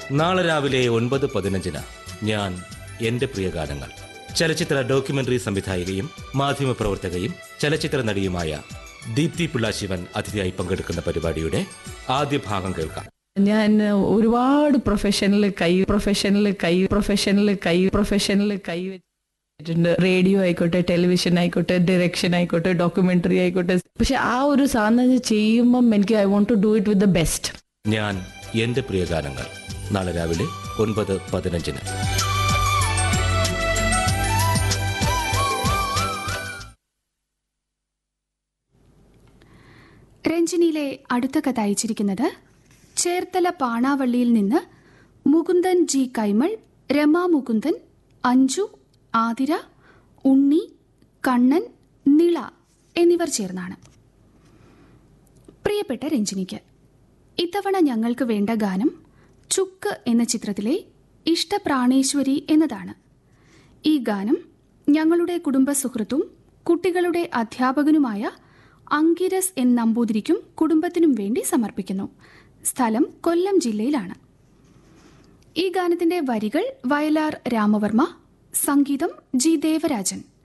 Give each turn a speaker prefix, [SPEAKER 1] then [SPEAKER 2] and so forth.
[SPEAKER 1] നാളെ രാവിലെ ഒൻപത് പതിനഞ്ചിന് ഞാൻ എന്റെ പ്രിയ ഗാനങ്ങൾ ചലച്ചിത്ര ഡോക്യുമെന്ററി സംവിധായികയും മാധ്യമപ്രവർത്തകയും ചലച്ചിത്ര നടിയുമായ ദീപ്തി പിള്ളാശിവൻ അതിഥിയായി പങ്കെടുക്കുന്ന പരിപാടിയുടെ ആദ്യ ഭാഗം കേൾക്കാം
[SPEAKER 2] ഞാൻ ഒരുപാട് പ്രൊഫഷനിൽ കൈ പ്രൊഫഷനിൽ കൈ പ്രൊഫഷനിൽ കൈ പ്രൊഫഷനിൽ കൈ വെച്ചിട്ടുണ്ട് റേഡിയോ ആയിക്കോട്ടെ ടെലിവിഷൻ ആയിക്കോട്ടെ ഡയറക്ഷൻ ആയിക്കോട്ടെ ഡോക്യുമെന്ററി ആയിക്കോട്ടെ പക്ഷെ ആ ഒരു സാധനം ചെയ്യുമ്പം എനിക്ക് I want to do it with the best
[SPEAKER 1] ഞാൻ എന്റെ പ്രിയ ഗാനങ്ങൾ നാളെ രാവിലെ ഒൻപത് പതിനഞ്ചിന്
[SPEAKER 3] രഞ്ജിനിയിലെ അടുത്ത കഥ അയച്ചിരിക്കുന്നത് ചേർത്തല പാണാവള്ളിയിൽ നിന്ന് മുകുന്ദൻ ജി കൈമൾ രമാ മുകുന്ദൻ അഞ്ജു ആതിര ഉണ്ണി കണ്ണൻ നിള എന്നിവർ ചേർന്നാണ് പ്രിയപ്പെട്ട രഞ്ജിനിക്ക് ഇത്തവണ ഞങ്ങൾക്ക് വേണ്ട ഗാനം ചുക്ക് എന്ന ചിത്രത്തിലെ ഇഷ്ടപ്രാണേശ്വരി എന്നതാണ് ഈ ഗാനം ഞങ്ങളുടെ കുടുംബ സുഹൃത്തും കുട്ടികളുടെ അധ്യാപകനുമായ അങ്കിരസ് എൻ നമ്പൂതിരിക്കും കുടുംബത്തിനും വേണ്ടി സമർപ്പിക്കുന്നു സ്ഥലം കൊല്ലം ജില്ലയിലാണ് ഈ ഗാനത്തിന്റെ വരികൾ വയലാർ രാമവർമ്മ സംഗീതം ജി ദേവരാജൻ